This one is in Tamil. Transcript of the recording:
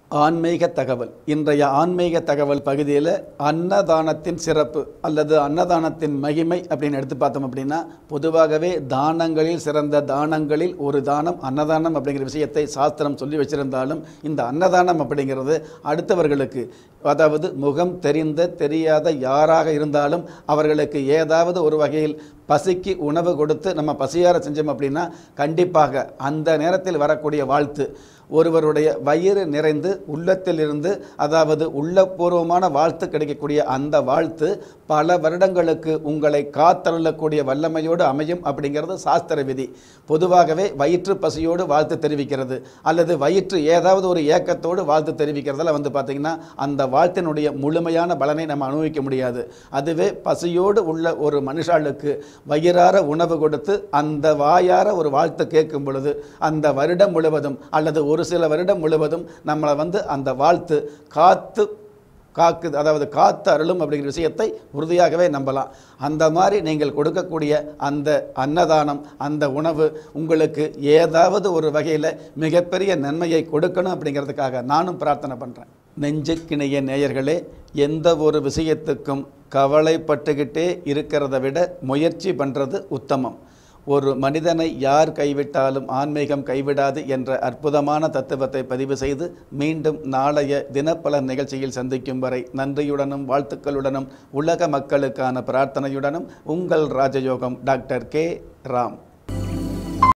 ஆன்மீக தகவல் இன்றைய ஆன்மீக தகவல் பகுதியில் அன்னதானத்தின் சிறப்பு அல்லது அன்னதானத்தின் மகிமை அப்படின்னு எடுத்து பார்த்தோம் அப்படின்னா பொதுவாகவே தானங்களில் சிறந்த தானங்களில் ஒரு தானம் அன்னதானம் அப்படிங்கிற விஷயத்தை சாஸ்திரம் சொல்லி வச்சிருந்தாலும் இந்த அன்னதானம் அப்படிங்கிறது அடுத்தவர்களுக்கு அதாவது முகம் தெரிந்த தெரியாத யாராக இருந்தாலும் அவர்களுக்கு ஏதாவது ஒரு வகையில் பசிக்கு உணவு கொடுத்து நம்ம பசியார செஞ்சோம் அப்படின்னா கண்டிப்பாக அந்த நேரத்தில் வரக்கூடிய வாழ்த்து ஒருவருடைய வயிறு நிறைந்து உள்ளத்திலிருந்து அதாவது உள்ளபூர்வமான வாழ்த்து கிடைக்கக்கூடிய அந்த வாழ்த்து பல வருடங்களுக்கு உங்களை காத்தருளக்கூடிய வல்லமையோடு அமையும் அப்படிங்கிறது சாஸ்திர விதி பொதுவாகவே வயிற்று பசியோடு வாழ்த்து தெரிவிக்கிறது அல்லது வயிற்று ஏதாவது ஒரு ஏக்கத்தோடு வாழ்த்து தெரிவிக்கிறதுல வந்து பார்த்திங்கன்னா அந்த வாழ்த்தினுடைய முழுமையான பலனை நம்ம அனுபவிக்க முடியாது அதுவே பசியோடு உள்ள ஒரு மனுஷாளுக்கு வயிறார உணவு கொடுத்து அந்த வாயார ஒரு வாழ்த்து கேட்கும் பொழுது அந்த வருடம் முழுவதும் அல்லது ஒரு சில வருடம் முழுவதும் நம்மளை வந்து அந்த வாழ்த்து காத்து காக்குது அதாவது காத்து அருளும் அப்படிங்கிற விஷயத்தை உறுதியாகவே நம்பலாம் அந்த மாதிரி நீங்கள் கொடுக்கக்கூடிய அந்த அன்னதானம் அந்த உணவு உங்களுக்கு ஏதாவது ஒரு வகையில் மிகப்பெரிய நன்மையை கொடுக்கணும் அப்படிங்கிறதுக்காக நானும் பிரார்த்தனை பண்ணுறேன் நெஞ்சுக்கிணைய நேயர்களே எந்த ஒரு விஷயத்துக்கும் கவலைப்பட்டுக்கிட்டே இருக்கிறத விட முயற்சி பண்ணுறது உத்தமம் ஒரு மனிதனை யார் கைவிட்டாலும் ஆன்மீகம் கைவிடாது என்ற அற்புதமான தத்துவத்தை பதிவு செய்து மீண்டும் நாளைய தினப்பலன் நிகழ்ச்சியில் சந்திக்கும் வரை நன்றியுடனும் வாழ்த்துக்களுடனும் உலக மக்களுக்கான பிரார்த்தனையுடனும் உங்கள் ராஜயோகம் டாக்டர் கே ராம்